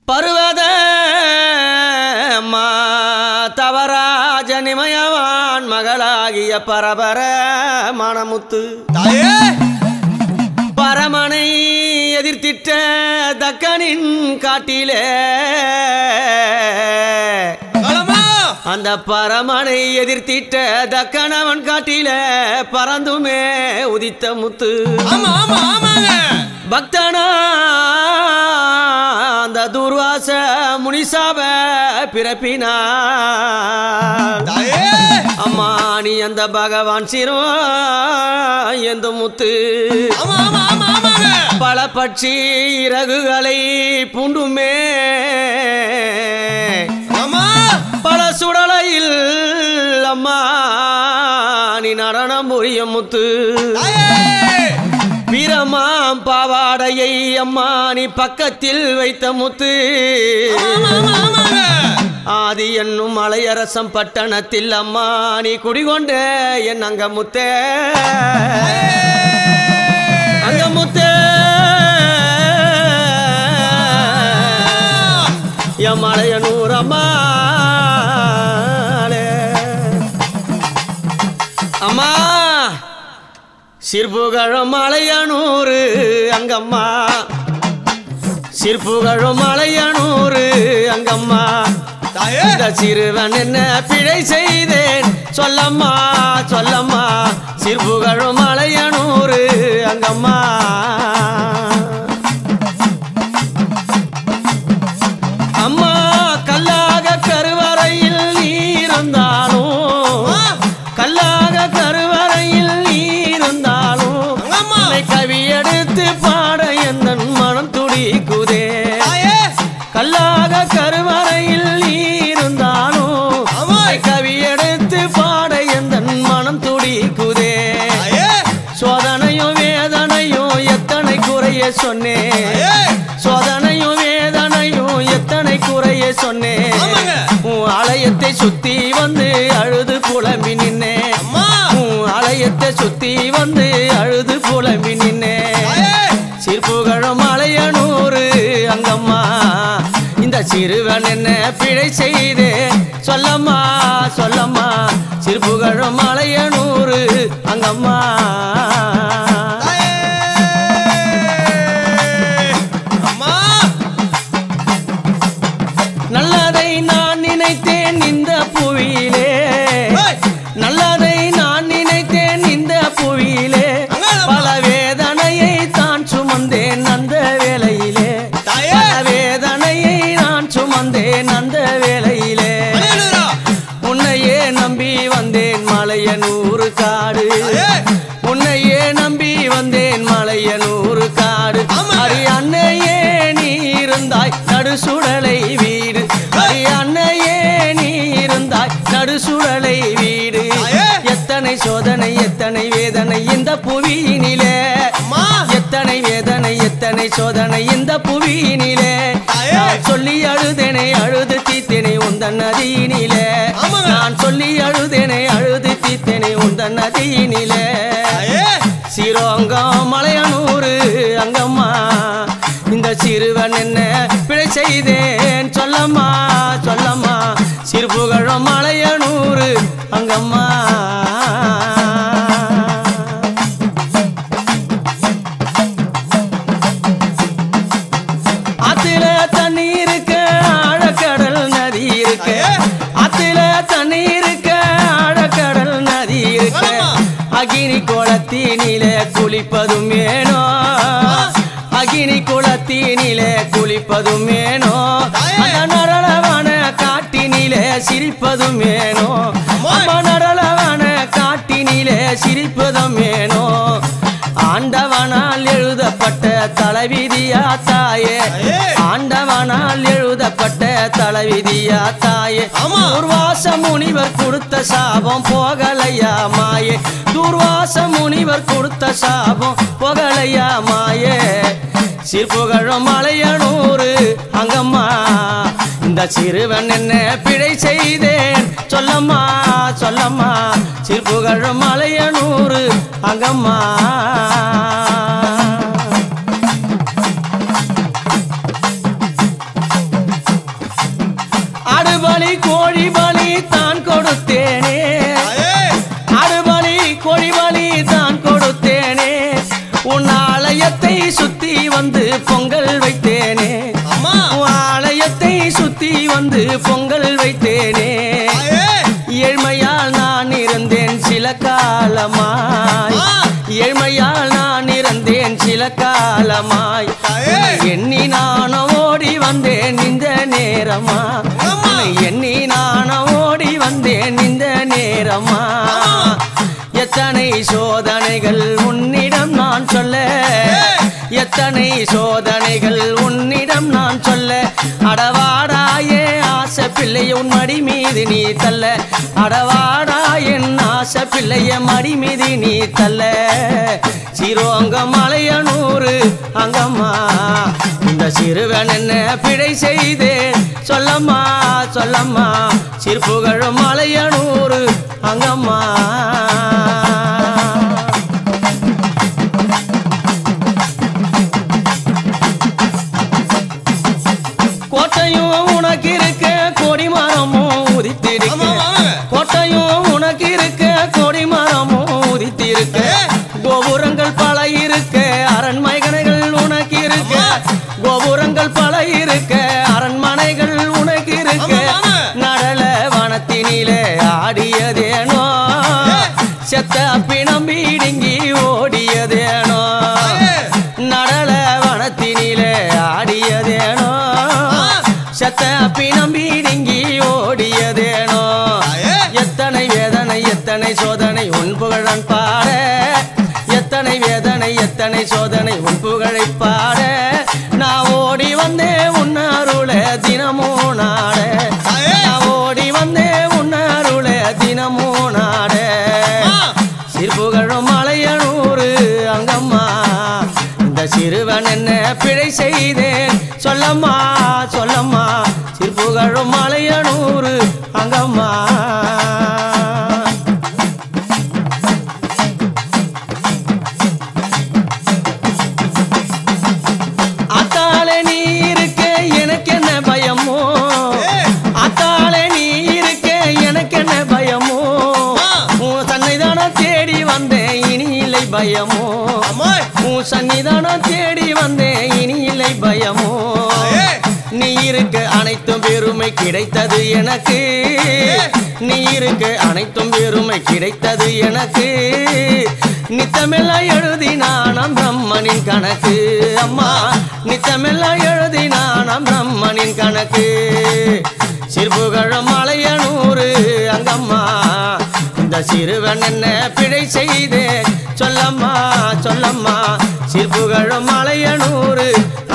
பருவத தவராஜ நிமயவான் மகளாகிய பரபர மணமுத்து தாயே பரமனை எதிர்த்திட்ட தக்கனின் காட்டிலே காலமா அந்த பரமனை எதிர்த்திட்ட தக்கனவன் காட்டில பறந்துமே உதித்த முத்து ஆமா ஆமா ஆமாங்க பக்தனா அந்த துர்வாச முனிசாப பிறப்பினா தாயே அம்மா நீ அந்த பகவான் சிரோ எந்த முத்து ஆமா ஆமா ஆமா ஆமாங்க பல பட்சி இறகுகளை பூண்டுமே ஆமா பல சுடலையில் அம்மா நீ நடனம் புரியும் முத்து தாயே வீரமாம் பாவாடையை அம்மா நீ பக்கத்தில் வைத்த முத்து ஆமா ஆமா ஆமாங்க ஆதி என்னும் மலையரசம் பட்டணத்தில் அம்மா நீ குடிகொண்ட என் அங்க முத்தே அங்க முத்தே என் மலையனூர் அம்மா அம்மா சிற்புகழும் மலையனூர் அங்கம்மா சிற்புகழும் மலையனூர் அங்கம்மா தாயே இந்த சிறுவன் என்ன பிழை செய்தேன் சொல்லம்மா சொல்லம்மா சிற்புகழும் மலையனூர் அங்கம்மா அம்மா கல்லாக கருவறையில் நீ இருந்தாலும் கல்லாக கருவறையில் நீ இருந்தாலும் அங்கம்மா. உன்னை கவி எடுத்து பாட எந்த மனம் துடிக்குதே தாயே கல்லாக கருவறையில் நீ இருந்தாலும் ஆமா. உன்னை கவி எடுத்து பாட எந்த மனம் துடிக்குதே தாயே சோதனையும் வேதனையும் எத்தனை குறைய சொன்னேன் தாயே சோதனையும் வேதனையும் எத்தனை குறைய சொன்னேன் ஆமாங்க. உன் ஆலயத்தை சுத்தி வந்து அழுது புலம்பி நின்னேன் அம்மா உன் ஆலயத்தை சுத்தி வந்து அழுது புலம்பி நின்னேன் தாயே சிற்புகழும் மலையனூறு அங்கம்மா இந்த சிறுவன் என்ன பிழை செய்தே சொல்லம்மா சொல்லம்மா சிற்புகழும் மலையனூறு அங்கம்மா தாயே அம்மா நல்லதை நான் நினைத்தேன் இந்த புவியிலே ஏய். நல்லதை நான் நினைத்தேன் இந்த புவியிலே அங்கம்மா. பல வேதனையை தான் சுமந்தேன் அந்த வேளையிலே தாயே. பல வேதனையை நான் சுமந்தேன் அந்த வேளையிலே மலையனூரா உன்னையே நம்பி வந்தேன் மலையனூறு காடு தாயே உன்னையே நம்பி வந்தேன் மலையனூறு காடு ஆமாங்க. அரி அன்னையே நீ இருந்தாய் நடுசுடலை வீடு அரி அன்னையே நீ இருந்தாய் நடுசுடலை வீடு தாயே. எத்தனை சோதனை எத்தனை வேதனை இந்த புவியினிலே அம்மா எத்தனை வேதனை எத்தனை சோதனை இந்த புவியினிலே தாயே. நான் சொல்லி அழுதேனே அழுது தீத்தேனே உந்தன் நதியினிலே ஆமாங்க. நான் சொல்லி அழுதேனே அழுது தீத்தேனே உந்தன் நதியினிலே தாயே சிரோங்கம் மலையனூறு அங்கம்மா இந்த சிறுவன் என்ன பிழை செய்தேன் சொல்லம்மா சொல்லம்மா சிறுபுகழும் மலையனூறு அங்கம்மா ஆத்துல தண்ணி இருக்க ஆழக்கடல் நதி இருக்கு ஆத்துல தண்ணி இருக்க ஆழக்கடல் நதி இருக்கு ஆமா. அகினி குளத்தினிலே குளிப்பதும் ஏனோ அகினி குளத்தினிலே குளிப்பதும் ஏனோ தாயே. அந்த நரளவான காட்டினிலே சிரிப்பதும் ஏனோ அம்மா. அம்மா நரளவான காட்டினிலே சிரிப்பதும் ஏனோ ஆண்டவனால் எழுதப்பட்ட தலைவிதியா தாயே தாயே. ஆண்டவனால் எழுதப்பட்ட தலைவிதியா தாயே ஆமா. துர்வாச முனிவர் கொடுத்த சாபம் போகலையா மாயே துர்வாச முனிவர் கொடுத்த சாபம் போகலையா மாயே சிற்புகழும் மலையனூறு அங்கம்மா இந்த சிறுவன் என்ன பிழை செய்தேன் சொல்லம்மா சொல்லம்மா சிற்புகழும் மலையனூறு அங்கம்மா ஆடுபலி கோழி பலி தான் கொடுத்தேனே தாயே ஆடுபலி கோழி பலி தான் கொடுத்தேனே உன் ஆலயத்தை சுத்தி வந்து பொங்கல் வைத்தேனே அம்மா உன் ஆலயத்தை சுத்தி வந்து பொங்கல் வைத்தேனே தாயே ஏழ்மையால் நான் இருந்தேன் சில காலமாய் ஆ. ஏழ்மையால் நான் இருந்தேன் சில காலமாய் தாயே. உன்னை எண்ணி நானும் ஓடி வந்தேன் இந்த நேரமா அம்மா. உன்னை எண்ணி நானும் ஓடி வந்தேன் இந்த நேரமா ஆமா. எத்தனை சோதனைகள் உன்னிடம் நான் சொல்ல எத்தனை சோதனைகள் உன்னிடம் நான் சொல்ல அடவாடாயே ஆசை பிள்ளைய உன் மடி மீது நீ தள்ள அடவாடா என் ஆசை பிள்ளைய மடி மீது நீ தள்ள சிரோங்க மலையனூறு அங்கம்மா இந்த சிறுவன் என்ன பிழை செய்தேன் சொல்லம்மா சொல்லம்மா சிற்புகழும் மலையனூறு அங்கம்மா கோட்டையும் உனக்கு இருக்க கொடிமரமும் ஆமா உதித்திருக்க ஆமாங்க கோட்டையும் உனக்கு இருக்க கொடிமரமும் உதித்திருக்க கோபுரங்கள் பல இருக்க அரண்மனைகள் உனக்கு இருக்க கோபுரங்கள் பல இருக்க அரண்மனைகள் உனக்கு இருக்க ஆமா, ஆமா. நடல வனத்தினிலே ஆடியதேனோ செத்த பிணம் பீடுங்கி ஓடியதேனோ நடல வனத்தினிலே ஆடியதேனோ செத்த பிணம் பீடுங்கி ஓடியதேனோ தாயே. எத்தனை வேதனை எத்தனை சோதனை உன் புகழன் பாட எத்தனை வேதனை எத்தனை சோதனை உன் புகழை பாட நான் ஓடி வந்தேன் உன் அருள தினமும் நாட தாயே. நான் ஓடி வந்தேன் உன் அருள தினமும் நாட சிற்புகழும் மலையனூறு அங்கம்மா இந்த சிறுவன் என்ன பிழை செய்தேன் சொல்லம்மா சொல்லம்மா சிற்புகழும் மலையனூறு அங்கம்மா அத்தாலே நீ இருக்க எனக்கு என்ன பயமோ அத்தாலே நீ இருக்க எனக்கு என்ன பயமோ உன் சன்னிதானம் தேடி வந்தேன் இனி இல்லை பயமோ அம்மா உன் சன்னிதானம் தேடி வந்தேன் இனி இல்லை பயமோ தாயே. நீ இருக்க அனைத்தும் பெருமை கிடைத்தது எனக்கு நீ இருக்க அனைத்தும் பெருமை கிடைத்தது எனக்கு நித்தமெல்லாம் எழுதி நானாம் பிரம்மனின் கணக்கு அம்மா நித்தமெல்லாம் எழுதி நானாம் பிரம்மனின் கணக்கு சிற்புகழும் மலையனூறு அங்கம்மா இந்த சிறுவன் என்ன பிழை செய்தே சொல்லம்மா சொல்லம்மா சிற்புகழும் மலையனூறு